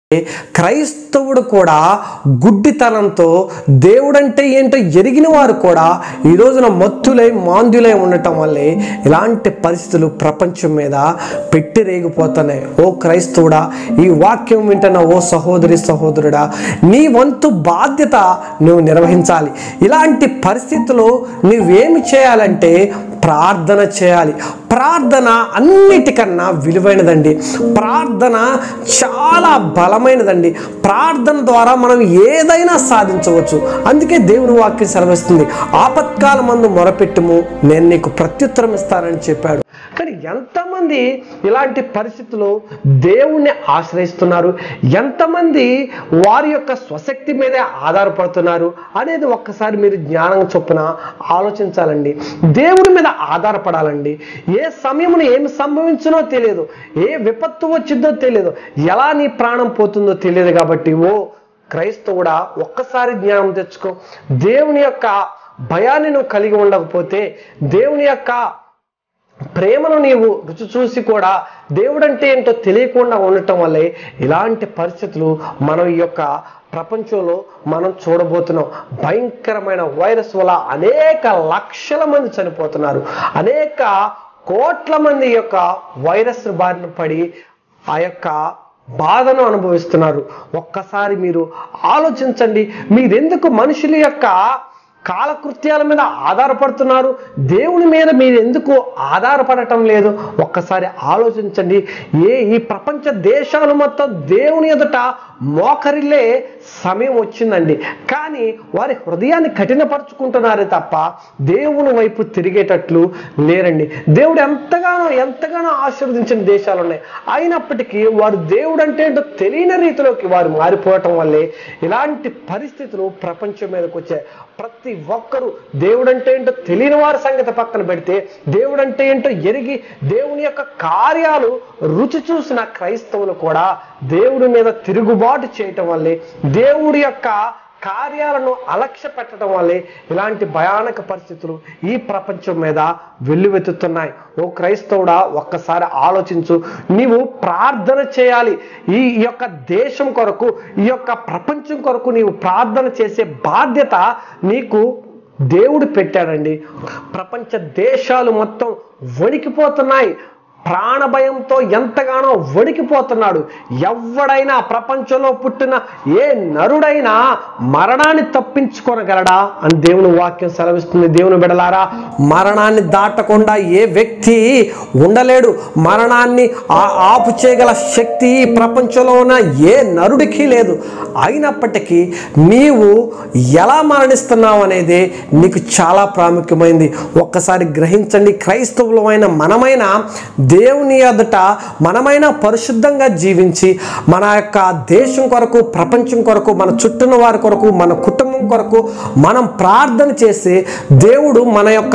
క్రైస్తవుడు కూడా గుడ్డితనంతో దేవుడంటే ఏంటో ఎరిగిన వారు కూడా ఈ రోజున మత్తులై మాంద్యులై ఉండటం వల్లే ఇలాంటి పరిస్థితులు ప్రపంచం మీద పెట్టి రేగిపోతున్నాయి ఓ క్రైస్తవుడా ఈ వాక్యం వింటున్న ఓ సహోదరి సహోదరుడా నీ వంతు బాధ్యత నువ్వు నిర్వహించాలి ఇలాంటి పరిస్థితుల్లో నువ్వేమి చేయాలంటే ప్రార్థన చేయాలి ప్రార్థన అన్నిటికన్నా విలువైనదండి ప్రార్థన చాలా బలమైనదండి ప్రార్థన ద్వారా మనం ఏదైనా సాధించవచ్చు అందుకే దేవుని వాక్యం సెలవిస్తుంది ఆపత్కాల మందు మొరపెట్టుము నేను నీకు ప్రత్యుత్తరం ఇస్తానని చెప్పాడు కానీ ఎంతమంది ఇలాంటి పరిస్థితుల్లో దేవుణ్ణి ఆశ్రయిస్తున్నారు ఎంతమంది వారి యొక్క స్వశక్తి మీదే ఆధారపడుతున్నారు అనేది ఒక్కసారి మీరు జ్ఞానం చొప్పున ఆలోచించాలండి దేవుడి మీద ఆధారపడాలండి ఏ సమయమున ఏమి సంభవించునో తెలియదు ఏ విపత్తు వచ్చిందో తెలియదు ఎలా నీ ప్రాణం పోతుందో తెలియదు కాబట్టి ఓ క్రైస్తవుడా ఒక్కసారి జ్ఞానం తెచ్చుకో దేవుని యొక్క భయాన్ని నువ్వు కలిగి ఉండకపోతే దేవుని యొక్క ప్రేమను నీవు రుచి చూసి కూడా దేవుడంటే ఏంటో తెలియకుండా ఉండటం వల్లే ఇలాంటి పరిస్థితులు మనం ఈ యొక్క ప్రపంచంలో మనం చూడబోతున్నాం భయంకరమైన వైరస్ వల్ల అనేక లక్షల మంది చనిపోతున్నారు అనేక కోట్ల మంది యొక్క వైరస్ బారిన పడి ఆ యొక్క బాధను అనుభవిస్తున్నారు ఒక్కసారి మీరు ఆలోచించండి మీరెందుకు మనుషుల యొక్క కాలకృత్యాల మీద ఆధారపడుతున్నారు దేవుని మీద మీరు ఎందుకు ఆధారపడటం లేదు ఒక్కసారి ఆలోచించండి ఏ ఈ ప్రపంచ దేశాలు మొత్తం దేవుని ఎదుట మోకరిల్లే సమయం వచ్చిందండి కానీ వారి హృదయాన్ని కఠినపరుచుకుంటున్నారే తప్ప దేవుని వైపు తిరిగేటట్లు లేరండి దేవుడు ఎంతగానో ఎంతగానో ఆశీర్వదించిన దేశాలు ఉన్నాయి అయినప్పటికీ వారు దేవుడు అంటే ఏంటో తెలియని రీతిలోకి వారు మారిపోవటం వల్లే ఇలాంటి పరిస్థితులు ప్రపంచం మీదకి వచ్చాయి ప్రతి ఒక్కరూ దేవుడంటే ఏంటో తెలియని వారి సంగతి పక్కన పెడితే దేవుడంటే ఏంటో ఎరిగి దేవుని యొక్క కార్యాలు రుచి చూసిన క్రైస్తవులు కూడా దేవుడి మీద తిరుగుబాటు చేయటం వల్లే దేవుడి యొక్క కార్యాలను అలక్ష్య పెట్టడం వల్లే ఇలాంటి భయానక పరిస్థితులు ఈ ప్రపంచం మీద వెల్లువెత్తుతున్నాయి ఓ క్రైస్తవుడా ఒక్కసారి ఆలోచించు నీవు ప్రార్థన చేయాలి ఈ యొక్క దేశం కొరకు ఈ యొక్క ప్రపంచం కొరకు నీవు ప్రార్థన చేసే బాధ్యత నీకు దేవుడు పెట్టాడండి ప్రపంచ దేశాలు మొత్తం వణికిపోతున్నాయి ప్రాణభయంతో ఎంతగానో వణికిపోతున్నాడు ఎవడైనా ప్రపంచంలో పుట్టిన ఏ నరుడైనా మరణాన్ని తప్పించుకొనగలడా అని దేవుని వాక్యం సెలవిస్తుంది దేవుని బిడలారా మరణాన్ని దాటకుండా ఏ వ్యక్తి ఉండలేడు మరణాన్ని ఆ- ఆపు చేయగల శక్తి ఈ ప్రపంచంలో ఉన్న ఏ నరుడికి లేదు అయినప్పటికీ నీవు ఎలా మరణిస్తున్నావు అనేది నీకు చాలా ప్రాముఖ్యమైంది ఒక్కసారి గ్రహించండి క్రైస్తవులమైన మనమైన దేవుని ఎదుట మనమైన పరిశుద్ధంగా జీవించి మన యొక్క దేశం కొరకు ప్రపంచం కొరకు మన చుట్టూన్న వారి కొరకు మన కుటుంబం కొరకు మనం ప్రార్థన చేసి దేవుడు మన యొక్క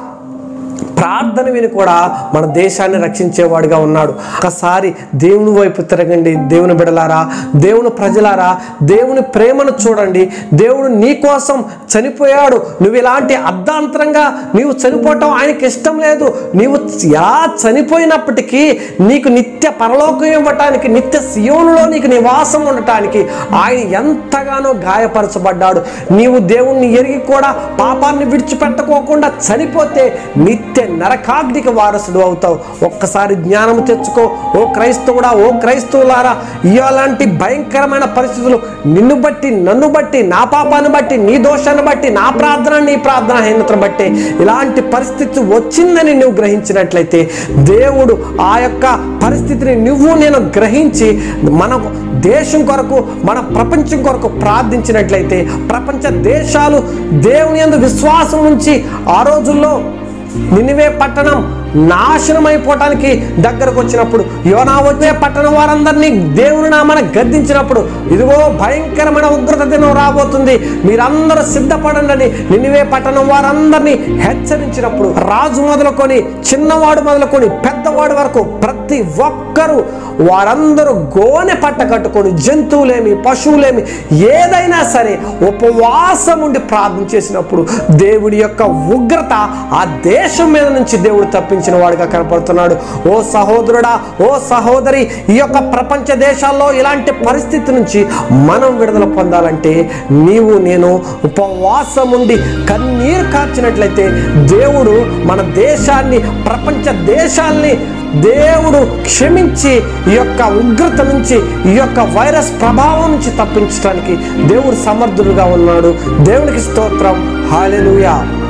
ప్రార్థన విని కూడా మన దేశాన్ని రక్షించేవాడిగా ఉన్నాడు ఒకసారి దేవుని వైపు తిరగండి దేవుని బిడలారా దేవుని ప్రజలారా దేవుని ప్రేమను చూడండి దేవుడు నీ కోసం చనిపోయాడు నువ్వు ఇలాంటి అర్ధాంతరంగా నీవు చనిపోవటం ఆయనకి ఇష్టం లేదు నీవు ఎలా చనిపోయినప్పటికీ నీకు నిత్య పరలోకం ఇవ్వటానికి నిత్య సియోనులో నీకు నివాసం ఉండటానికి ఆయన ఎంతగానో గాయపరచబడ్డాడు నీవు దేవుణ్ణి ఎరిగి కూడా పాపాన్ని విడిచిపెట్టుకోకుండా చనిపోతే నిత్య నరకాగ్నికి వారసుడు అవుతావు ఒక్కసారి జ్ఞానం తెచ్చుకో ఓ క్రైస్తవుడా ఓ క్రైస్తవులారా ఇలాంటి భయంకరమైన పరిస్థితులు నిన్ను బట్టి నన్ను బట్టి నా పాపాన్ని బట్టి నీ దోషాన్ని బట్టి నా ప్రార్థన నీ ప్రార్థన హీనతను బట్టి ఇలాంటి పరిస్థితి వచ్చిందని నువ్వు గ్రహించినట్లయితే దేవుడు ఆ యొక్క పరిస్థితిని నువ్వు నేను గ్రహించి మన దేశం కొరకు మన ప్రపంచం కొరకు ప్రార్థించినట్లయితే ప్రపంచ దేశాలు దేవుని యందు విశ్వాసం ఉంచి ఆ రోజుల్లో నినివే పట్టణం నాశనం అయిపోవటానికి దగ్గరకు వచ్చినప్పుడు యోనా వచ్చే పట్టణం వారందరినీ దేవుని నామన గద్దించినప్పుడు ఇదిగో భయంకరమైన ఉగ్రత దినం రాబోతుంది మీరందరూ సిద్ధపడండి నినివే పట్టణం వారందరినీ హెచ్చరించినప్పుడు రాజు మొదలుకొని చిన్నవాడు మొదలుకొని పెద్దవాడు వరకు ప్రతి ఒక్కరూ వారందరూ గోనె పట్ట కట్టుకొని జంతువులేమి పశువులేమి ఏదైనా సరే ఉపవాసం ఉండి ప్రార్థన చేసినప్పుడు దేవుడి యొక్క ఉగ్రత ఆ దేశం మీద నుంచి దేవుడు తప్పించి క్షమించిన వాడిగా కనపడుతున్నాడు ఓ సహోదరుడా ఓ సహోదరి ఈ యొక్క ప్రపంచ దేశాల్లో ఇలాంటి పరిస్థితి నుంచి మనం విడుదల పొందాలంటే నీవు నేను ఉపవాసం ఉండి కన్నీరు కార్చినట్లయితే దేవుడు మన దేశాన్ని ప్రపంచ దేశాల్ని దేవుడు క్షమించి ఈ యొక్క ఉగ్రత నుంచి ఈ యొక్క వైరస్ ప్రభావం నుంచి తప్పించడానికి దేవుడు సమర్థుడుగా ఉన్నాడు దేవునికి స్తోత్రం హాలెలుయా